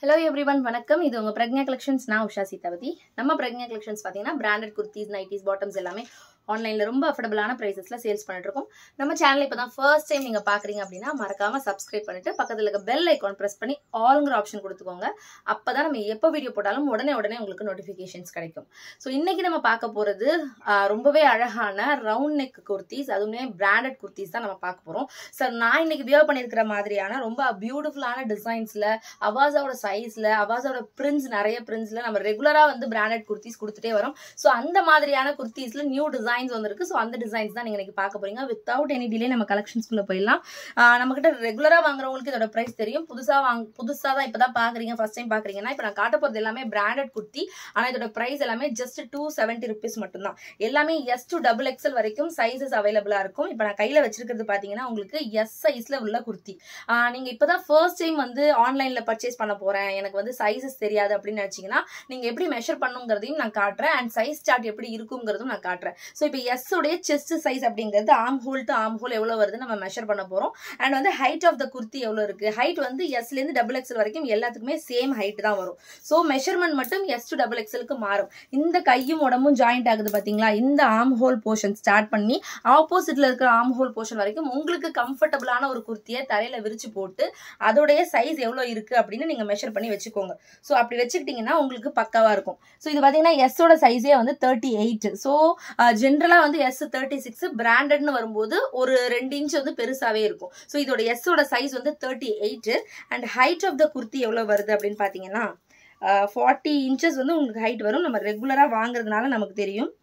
Hello every one வணக்கம் இது உங்கள் பிரக்ஞா கலெக்ஷன்ஸ் நான் உஷா சீதாவதி நம்ம பிரக்ஞா கலெக்ஷன்ஸ் பார்த்தீங்கன்னா பிராண்டட் குர்த்திஸ் நைட்டிஸ் பாட்டம்ஸ் எல்லாமே ஆன்லைனில் ரொம்ப அஃபோர்டபுளான ப்ரைஸஸில் சேல்ஸ் பண்ணிட்டு இருக்கோம் நம்ம சேனல் இப்போ தான் ஃபர்ஸ்ட் டைம் நீங்கள் பார்க்குறீங்க அப்படின்னா மறக்காமல் சப்ஸ்கிரைப் பண்ணிட்டு பக்கத்தில் இருக்க பெல் ஐக்கான் ப்ரெஸ் பண்ணி ஆளுங்கிற ஆப்ஷன் கொடுத்துக்கோங்க அப்போ தான் நம்ம எப்போ வீடியோ போட்டாலும் உடனே உடனே உங்களுக்கு நோட்டிஃபிகேஷன்ஸ் கிடைக்கும் ஸோ இன்னைக்கு நம்ம பார்க்க போகிறது ரொம்பவே அழகான ரவுண்ட் நெக் குர்த்திஸ் அதுவுமே பிராண்டட் குர்த்திஸ் தான் நம்ம பார்க்க போகிறோம் சார் நான் இன்னைக்கு வியர் பண்ணியிருக்கிற மாதிரியான ரொம்ப பியூட்டிஃபுல்லான டிசைன்ஸில் அவாஸோட சைஸில் அவாஸோட பிரிண்ட்ஸ் நிறைய பிரிண்ட்ஸில் நம்ம ரெகுலராக வந்து பிராண்டட் குர்த்திஸ் கொடுத்துட்டே வரோம் ஸோ அந்த மாதிரியான குர்த்திஸில் நியூ டிசைன்ஸ் வந்திருக்கு ஸோ அந்த டிசைன்ஸ் தான் நீங்கள் இன்னைக்கு பார்க்க போறீங்க வித்தவுட் எனி டிலே நம்ம கலெக்ஷன்ஸ்குள்ளே போயிடலாம் ஆஹ் நம்மகிட்ட ரெகுலராக வாங்குறவங்களுக்கு இதோட ப்ரைஸ் தெரியும் புதுசாக வாங்க புதுசாக தான் இப்போ தான் பார்க்குறீங்க ஃபர்ஸ்ட் டைம் பார்க்குறீங்கன்னா இப்போ நான் காட்ட போகிறது எல்லாமே பிராண்டட் குர்த்தி ஆனால் இதோட ப்ரைஸ் எல்லாமே ஜஸ்ட் டூ செவன்ட்டி ருபீஸ் மட்டும்தான் எல்லாமே எஸ் டு டபுள் எக்ஸல் வரைக்கும் சைஸஸ் அவைலபிளாக இருக்கும் இப்போ நான் கையில் வச்சிருக்கிறது பார்த்தீங்கன்னா உங்களுக்கு எஸ் சைஸில் உள்ள குர்த்தி நீங்கள் இப்போ தான் ஃபர்ஸ்ட் டைம் வந்து ஆன்லைனில் பர்ச்சேஸ் பண்ண போகிறேன் எனக்கு வந்து சைஸஸ் தெரியாது அப்படின்னு நினச்சிங்கன்னா நீங்கள் எப்படி மெஷர் பண்ணுங்கிறதையும் நான் காட்டுறேன் அண்ட் சைஸ் சார்ட் எப்படி இருக்குங்கிறதும் நான் காட்டுறேன் ஸோ இப்போ எஸ் உடைய செஸ்ட் சைஸ் அப்படிங்கிறது ஆம் ஹோல் டு ஆம் ஹோல் எவ்வளோ வருது நம்ம மெஷர் பண்ண போகிறோம் அண்ட் வந்து ஹைட் ஆஃப் த குர்த்தி எவ்வளோ இருக்குது ஹைட் வந்து எஸ்லேருந்து டபுள் எக்ஸல் வரைக்கும் எல்லாத்துக்குமே சேம் ஹைட் தான் வரும் ஸோ மெஷர்மெண்ட் மட்டும் எஸ் டு டபுள் எக்ஸலுக்கு மாறும் இந்த கையும் உடம்பும் ஜாயிண்ட் ஆகுது பார்த்தீங்களா இந்த ஆம் ஹோல் போர்ஷன் ஸ்டார்ட் பண்ணி ஆப்போசிட்ல இருக்கிற ஆம் ஹோல் போர்ஷன் வரைக்கும் உங்களுக்கு கம்ஃபர்டபுளான ஒரு குர்த்தியை தரையில விரிச்சு போட்டு அதோடைய சைஸ் எவ்வளோ இருக்கு அப்படின்னு நீங்க மெஷர் பண்ணி வச்சுக்கோங்க ஸோ அப்படி வச்சுக்கிட்டீங்கன்னா உங்களுக்கு பக்காவா இருக்கும் ஸோ இது பார்த்தீங்கன்னா எஸ்ஸோட சைஸே வந்து தேர்ட்டி எயிட் ஸோ ஜென்ரலாக வந்து எஸ் தேர்ட்டி சிக்ஸ் பிராண்டட்னு வரும்போது ஒரு ரெண்டு இன்ச் வந்து பெருசாகவே இருக்கும் ஸோ இதோட எஸ்ஸோட சைஸ் வந்து thirty eight and height of the kurti எவ்வளோ வருது அப்படின்னு பார்த்தீங்கன்னா ஃபார்ட்டி இன்ச்சஸ் வந்து உங்களுக்கு ஹைட் வரும் நம்ம ரெகுலராக வாங்குறதுனால நமக்கு தெரியும்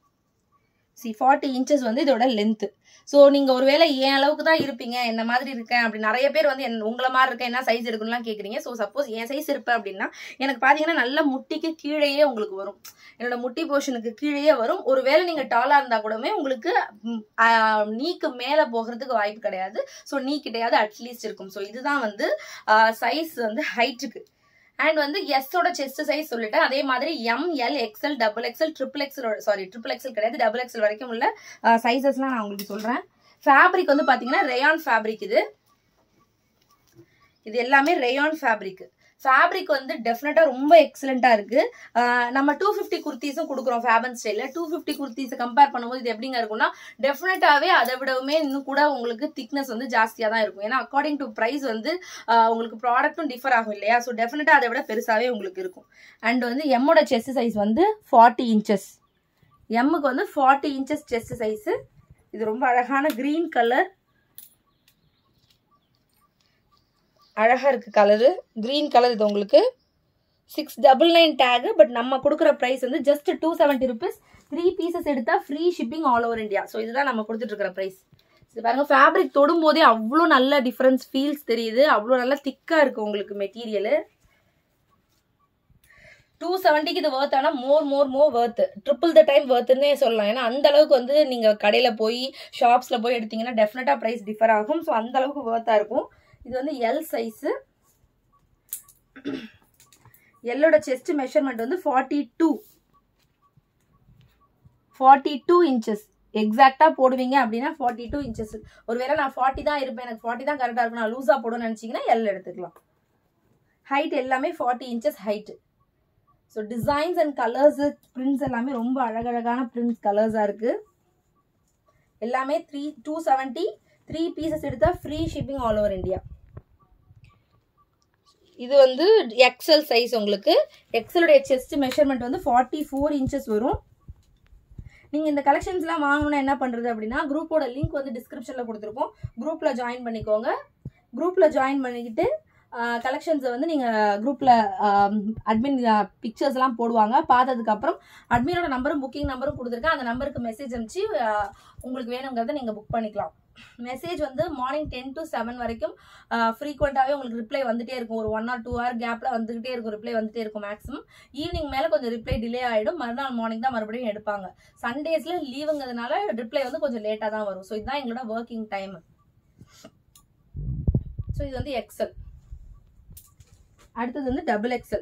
சி ஃபார்ட்டி இன்ச்சஸ் வந்து இதோட லென்த்து ஸோ நீங்கள் ஒருவேளை என் அளவுக்கு தான் இருப்பீங்க என்ன மாதிரி இருக்கேன் அப்படி நிறைய பேர் வந்து என் உங்களை மாதிரி இருக்கேன் என்ன சைஸ் எடுக்கணும்லாம் கேட்குறீங்க ஸோ சப்போஸ் என் சைஸ் இருப்பேன் அப்படின்னா எனக்கு பார்த்தீங்கன்னா நல்ல முட்டிக்கு கீழேயே உங்களுக்கு வரும் என்னோட முட்டி போர்ஷனுக்கு கீழேயே வரும் ஒருவேளை நீங்கள் டாலாக இருந்தால் கூடமே உங்களுக்கு நீக்கு மேலே போகிறதுக்கு வாய்ப்பு கிடையாது ஸோ நீ கிட்டையாவது அட்லீஸ்ட் இருக்கும் ஸோ இதுதான் வந்து சைஸ் வந்து ஹைட்டுக்கு அண்ட் வந்து எஸ்ஸோட செஸ்ட் சைஸ் சொல்லிட்டேன் அதே மாதிரி M L XL double XL triple XL sorry triple XL கிடையாது டபுள் எக்ஸ்எல் வரைக்கும் உள்ள சைஸஸ்லாம் நான் உங்களுக்கு சொல்கிறேன் ஃபேப்ரிக் வந்து பார்த்தீங்கன்னா ரேயான் ஃபேப்ரிக் இது இது எல்லாமே ரேயான் ஃபேப்ரிக் ஃபேப்ரிக் வந்து டெஃபினட்டாக ரொம்ப எக்ஸலண்ட்டாக இருக்குது நம்ம டூ ஃபிஃப்டி குர்த்திஸும் கொடுக்குறோம் ஃபேபன் ஸ்டைலில் டூ ஃபிஃப்டி குர்த்திஸை கம்பேர் பண்ணும்போது இது எப்படிங்க இருக்கும்னா டெஃபினட்டாகவே அதை விடவுமே இன்னும் கூட உங்களுக்கு திக்னஸ் வந்து ஜாஸ்தியாக தான் இருக்கும் ஏன்னா அக்கார்டிங் டு ப்ரைஸ் வந்து உங்களுக்கு ப்ராடக்ட்டும் டிஃபர் ஆகும் இல்லையா ஸோ டெஃபினட்டாக அதை விட பெருசாகவே உங்களுக்கு இருக்கும் அண்ட் வந்து எம்மோட செஸ்ட் சைஸ் வந்து ஃபார்ட்டி இன்ச்சஸ் எம்முக்கு வந்து ஃபார்ட்டி இன்ச்சஸ் செஸ்ட் சைஸு இது ரொம்ப அழகான க்ரீன் கலர் அழகாக இருக்குது கலரு க்ரீன் கலர் இது உங்களுக்கு six double nine tag but நம்ம கொடுக்குற ப்ரைஸ் வந்து just two seventy rupees three pieces எடுத்தால் free shipping all over India so இதுதான் நம்ம கொடுத்துட்ருக்கிற ப்ரைஸ் இது பாருங்க ஃபேப்ரிக் தொடும் போதே அவ்வளோ நல்ல டிஃப்ரென்ஸ் ஃபீல்ஸ் தெரியுது அவ்வளோ நல்லா திக்காக இருக்குது உங்களுக்கு மெட்டீரியலு டூ செவன்ட்டிக்கு இது ஒர்த் ஆனால் more more more worth triple the time ஒர்த்துன்னே சொல்லலாம் ஏன்னா அந்த அளவுக்கு வந்து நீங்கள் கடையில் போய் ஷாப்ஸில் போய் எடுத்தீங்கன்னா டெஃபினட்டாக ப்ரைஸ் டிஃபர் ஆகும் ஸோ அந்த அளவுக்கு ஒர்த்தாக இருக்கும் இது வந்து எல் சைஸு எல்லோட செஸ்ட் மெஷர்மெண்ட் வந்து forty two forty two inches எக்ஸாக்டாக போடுவீங்க அப்படின்னா ஃபார்ட்டி டூ இன்ச்சஸ் ஒருவேளை நான் ஃபார்ட்டி தான் இருப்பேன் எனக்கு ஃபார்ட்டி தான் கரெக்டாக இருக்கும் நான் லூஸாக போடணும்னு நினச்சிங்கன்னா எல் எடுத்துக்கலாம் ஹைட் எல்லாமே forty inches height so designs and colours prints எல்லாமே ரொம்ப அழகழகான பிரிண்ட்ஸ் கலர்ஸாக இருக்குது எல்லாமே three two seventy three pieces எடுத்தால் free shipping all over India இது வந்து எக்ஸல் சைஸ் உங்களுக்கு எக்ஸலுடைய செஸ்ட் மெஷர்மெண்ட் வந்து ஃபார்ட்டி ஃபோர் இன்ச்சஸ் வரும் நீங்கள் இந்த கலெக்ஷன்ஸ்லாம் வாங்கணும்னா என்ன பண்ணுறது அப்படின்னா குரூப்போட லிங்க் வந்து டிஸ்கிரிப்ஷனில் கொடுத்துருக்கோம் குரூப்பில் ஜாயின் பண்ணிக்கோங்க குரூப்பில் ஜாயின் பண்ணிக்கிட்டு கலெக்ஷன்ஸை வந்து நீங்கள் குரூப்பில் அட்மின் பிக்சர்ஸ்லாம் போடுவாங்க பார்த்ததுக்கப்புறம் அட்மினோட நம்பரும் புக்கிங் நம்பரும் கொடுத்துருக்கேன் அந்த நம்பருக்கு மெசேஜ் அனுப்பிச்சு உங்களுக்கு வேணுங்கிறத நீங்கள் புக் பண்ணிக்கலாம் மெசேஜ் வந்து மார்னிங் டென் டு செவன் வரைக்கும் ஃப்ரீக்வெண்ட்டாகவே உங்களுக்கு ரிப்ளை வந்துட்டே இருக்கும் ஒரு ஒன் ஆர் டூ ஹவர் கேப்பில் வந்துகிட்டே இருக்கும் ரிப்ளை வந்துட்டே இருக்கும் மேக்ஸிமம் ஈவினிங் மேலே கொஞ்சம் ரிப்ளை டிலே ஆகிடும் மறுநாள் மார்னிங் தான் மறுபடியும் எடுப்பாங்க சண்டேஸில் லீவுங்கிறதுனால ரிப்ளை வந்து கொஞ்சம் லேட்டாக தான் வரும் ஸோ இதுதான் எங்களோட ஒர்க்கிங் டைம் ஸோ இது வந்து எக்ஸல் அடுத்தது வந்து டபுள் எக்ஸல்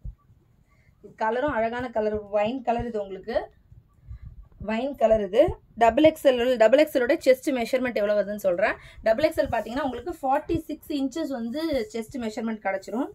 கலரும் அழகான கலர் வைன் கலர் இது உங்களுக்கு வைன் கலர் இது டபுள் எக்ஸ்எல் டபுள் எக்ஸ்எலோட செஸ்ட் மெஷர்மெண்ட் எவ்வளோ வருதுன்னு சொல்கிறேன் டபுள் எக்ஸ்எல் பார்த்தீங்கன்னா உங்களுக்கு ஃபார்ட்டி சிக்ஸ் இன்ச்சஸ் வந்து செஸ்ட் மெஷர்மெண்ட் கிடச்சிரும்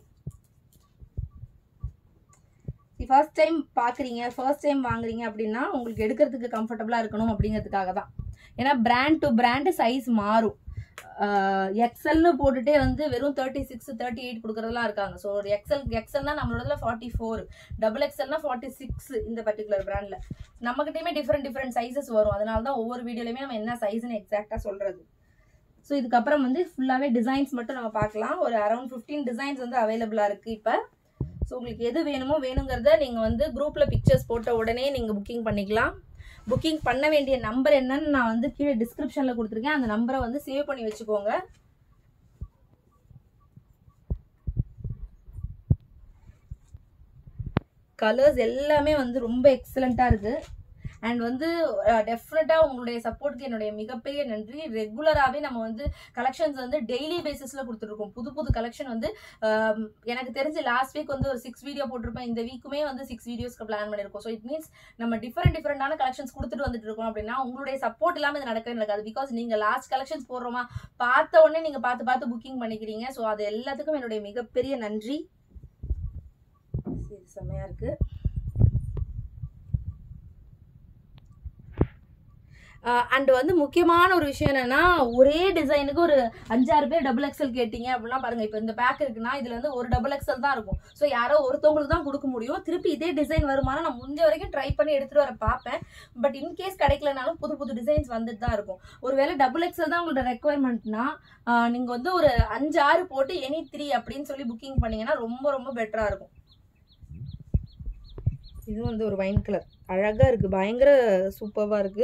ஃபர்ஸ்ட் டைம் பார்க்குறீங்க ஃபர்ஸ்ட் டைம் வாங்குறீங்க அப்படின்னா உங்களுக்கு எடுக்கிறதுக்கு கம்ஃபர்டபுளாக இருக்கணும் அப்படிங்கிறதுக்காக தான் ஏன்னா பிராண்ட் டு பிராண்டு சைஸ் மாறும் எக்ஸல்னு போட்டுட்டே வந்து வெறும் தேர்ட்டி சிக்ஸ் தேர்ட்டி எயிட் கொடுக்குறதுலாம் இருக்காங்க ஸோ ஒரு எக்ஸல் எக்ஸல்னா நம்மளோடதுல ஃபார்ட்டி ஃபோர் டபுள் எக்ஸல்னா ஃபார்ட்டி சிக்ஸ் இந்த பர்டிகுலர் பிராண்டில் நம்மகிட்டயுமே டிஃப்ரெண்ட் டிஃப்ரெண்ட் சைஸஸ் வரும் அதனால தான் ஒவ்வொரு வீடியோலையுமே நம்ம என்ன சைஸ்னு எக்ஸாக்டாக சொல்கிறது ஸோ இதுக்கப்புறம் வந்து ஃபுல்லாகவே டிசைன்ஸ் மட்டும் நம்ம பார்க்கலாம் ஒரு அரௌண்ட் ஃபிஃப்டீன் டிசைன்ஸ் வந்து அவைலபிளாக இருக்குது இப்போ ஸோ உங்களுக்கு எது வேணுமோ வேணுங்கிறத நீங்கள் வந்து குரூப்பில் பிக்சர்ஸ் போட்ட உடனே நீங்கள் புக்கிங் பண்ணிக்கலாம் புக்கிங் பண்ண வேண்டிய நம்பர் என்னன்னு நான் வந்து கீழே டிஸ்கிரிப்ஷனில் கொடுத்துருக்கேன் அந்த நம்பரை வந்து சேவ் பண்ணி வச்சுக்கோங்க கலர்ஸ் எல்லாமே வந்து ரொம்ப எக்ஸலண்ட்டாக இருக்குது அண்ட் வந்து டெஃபினட்டாக உங்களுடைய சப்போர்ட்டுக்கு என்னுடைய மிகப்பெரிய நன்றி ரெகுலராகவே நம்ம வந்து கலெக்ஷன்ஸ் வந்து டெய்லி பேசிஸில் கொடுத்துருக்கோம் புது புது கலெக்ஷன் வந்து ஆம், எனக்கு தெரிஞ்சு லாஸ்ட் வீக் வந்து ஒரு சிக்ஸ் வீடியோ போட்டிருப்பேன் இந்த வீக்குமே வந்து சிக்ஸ் வீடியோஸ்க்கு பிளான் பண்ணியிருக்கோம் ஸோ இட் மீன்ஸ் நம்ம டிஃப்ரெண்ட் டிஃப்ரெண்டான கலெக்ஷன்ஸ் கொடுத்துட்டு வந்துட்டு இருக்கோம் அப்படின்னா உங்களுடைய சப்போர்ட் இல்லாமல் இது நடக்கவே நடக்காது பிகாஸ் நீங்கள் லாஸ்ட் கலெக்ஷன்ஸ் போடுறோமா பார்த்த உடனே நீங்கள் பார்த்து பார்த்து புக்கிங் பண்ணிக்கிறீங்க ஸோ அது எல்லாத்துக்கும் என்னுடைய மிகப்பெரிய நன்றி சரி செம்மையாக இருக்குது அண்ட் வந்து முக்கியமான ஒரு விஷயம் என்னன்னா ஒரே டிசைனுக்கு ஒரு அஞ்சாறு பேர் டபுள் எக்ஸல் கேட்டீங்க அப்படின்னா பாருங்க இப்போ இந்த பேக் இருக்குன்னா இதுல வந்து ஒரு டபுள் எக்ஸல் தான் இருக்கும் ஸோ யாரோ ஒருத்தவங்களுக்கு தான் கொடுக்க முடியும் திருப்பி இதே டிசைன் வருமானா நான் முடிஞ்ச வரைக்கும் ட்ரை பண்ணி எடுத்துட்டு வர பார்ப்பேன் பட் இன்கேஸ் கிடைக்கலனாலும் புது புது டிசைன்ஸ் வந்துட்டு தான் இருக்கும் ஒருவேளை டபுள் எக்ஸல் தான் உங்களோட ரெக்குவயர்மெண்ட்னா நீங்க வந்து ஒரு அஞ்சு ஆறு போட்டு எனி த்ரீ அப்படின்னு சொல்லி புக்கிங் பண்ணீங்கன்னா ரொம்ப ரொம்ப பெட்டரா இருக்கும் இது வந்து ஒரு வைன் கலர் அழகா இருக்கு பயங்கர சூப்பர்வா இருக்கு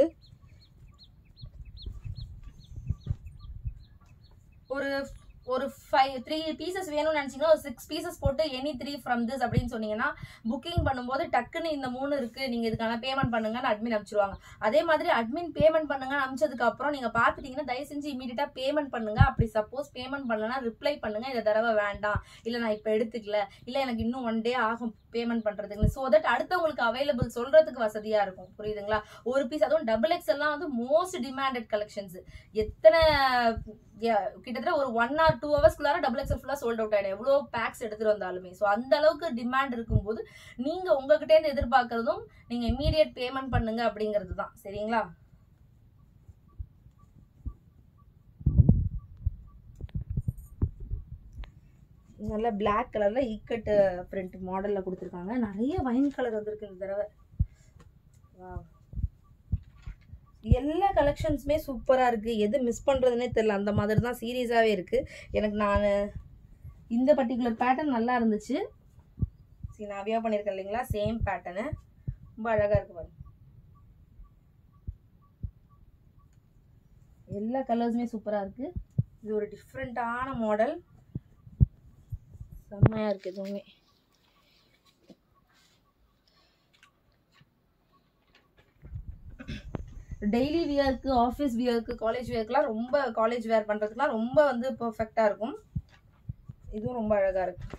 ஒரு ஒரு ஃபைவ் த்ரீ பீசஸ் வேணும்னு நினச்சிங்கன்னா ஒரு சிக்ஸ் பீசஸ் போட்டு எனி த்ரீ ஃப்ரம் திஸ் அப்படின்னு சொன்னீங்கன்னா புக்கிங் பண்ணும்போது டக்குன்னு இந்த மூணு இருக்கு நீங்க இதுக்கான பேமெண்ட் பண்ணுங்கன்னு அட்மின் அனுப்பிச்சிருவாங்க அதே மாதிரி அட்மின் பேமெண்ட் பண்ணுங்க அனுப்பிச்சதுக்கு அப்புறம் நீங்க பாத்துட்டீங்கன்னா தயவு செஞ்சு இமீடியட்டா பேமெண்ட் பண்ணுங்க அப்படி சப்போஸ் பேமெண்ட் பண்ணலன்னா ரிப்ளை பண்ணுங்க இந்த தடவை வேண்டாம் இல்ல நான் இப்ப எடுத்துக்கல இல்ல எனக்கு இன்னும் ஒன் டே ஆகும் பேமெண்ட் பண்றதுக்கு ஸோ தட் அடுத்தவங்களுக்கு அவைலபிள் சொல்றதுக்கு வசதியா இருக்கும் புரியுதுங்களா ஒரு பீஸ் அதுவும் டபுள் எக்ஸ் எல்லாம் வந்து மோஸ்ட் டிமாண்டட் கலெக்ஷன்ஸ் எத்தனை yeah, கிட்டத்தட்ட ஒரு ஒன் ஆர் டூ ஹவர்ஸ்க்குள்ளார டபுள் எக்ஸல் ஃபுல்லாக சோல்ட் அவுட் ஆகிடும் எவ்வளோ பேக்ஸ் எடுத்துட்டு வந்தாலுமே ஸோ அந்த அளவுக்கு டிமாண்ட் இருக்கும்போது நீங்க உங்ககிட்ட இருந்து எதிர்பார்க்கறதும் நீங்க இம்மீடியட் பேமெண்ட் பண்ணுங்க அப்படிங்கிறது தான் சரிங்களா நல்ல பிளாக் கலர்ல ஈக்கட் பிரிண்ட் மாடல்ல கொடுத்துருக்காங்க நிறைய வைன் கலர் வந்திருக்கு இந்த தடவை Wow. எல்லா கலெக்ஷன்ஸுமே சூப்பராக இருக்குது எது மிஸ் பண்ணுறதுனே தெரில அந்த மாதிரி தான் சீரியஸாகவே இருக்குது எனக்கு நான் இந்த பர்டிகுலர் பேட்டர்ன் நல்லா இருந்துச்சு சரி நான் அவியா பண்ணியிருக்கேன் இல்லைங்களா சேம் பேட்டர்னு ரொம்ப அழகாக இருக்கு பாருங்க எல்லா கலர்ஸுமே சூப்பராக இருக்குது இது ஒரு டிஃப்ரெண்ட்டான மாடல் செம்மையாக இருக்குது எதுவுமே டெய்லி வியர்க்கு ஆஃபீஸ் வியர்க்கு காலேஜ் வியர்க்குலாம் ரொம்ப காலேஜ் வேர் பண்ணுறதுக்குலாம் ரொம்ப வந்து பர்ஃபெக்டாக இருக்கும் இதுவும் ரொம்ப அழகாக இருக்கு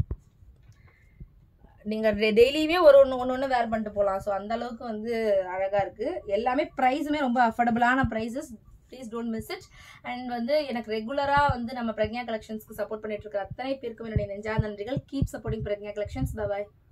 நீங்கள் டெய்லியுமே ஒரு ஒன்று ஒன்று ஒன்று வேர் பண்ணிட்டு போகலாம் ஸோ அந்த அளவுக்கு வந்து அழகாக இருக்குது எல்லாமே ப்ரைஸுமே ரொம்ப அஃபோர்டபுளான prices please don't miss it and வந்து எனக்கு ரெகுலராக வந்து நம்ம பிரக்ஞா கலெக்ஷன்ஸ்க்கு சப்போர்ட் பண்ணிட்டு இருக்கிற அத்தனை பேருக்கும் என்னுடைய நெஞ்சா நன்றிகள் கீப் சப்போர்ட்டிங் பிரக்ஞா கலெக்ஷன்ஸ் பாய்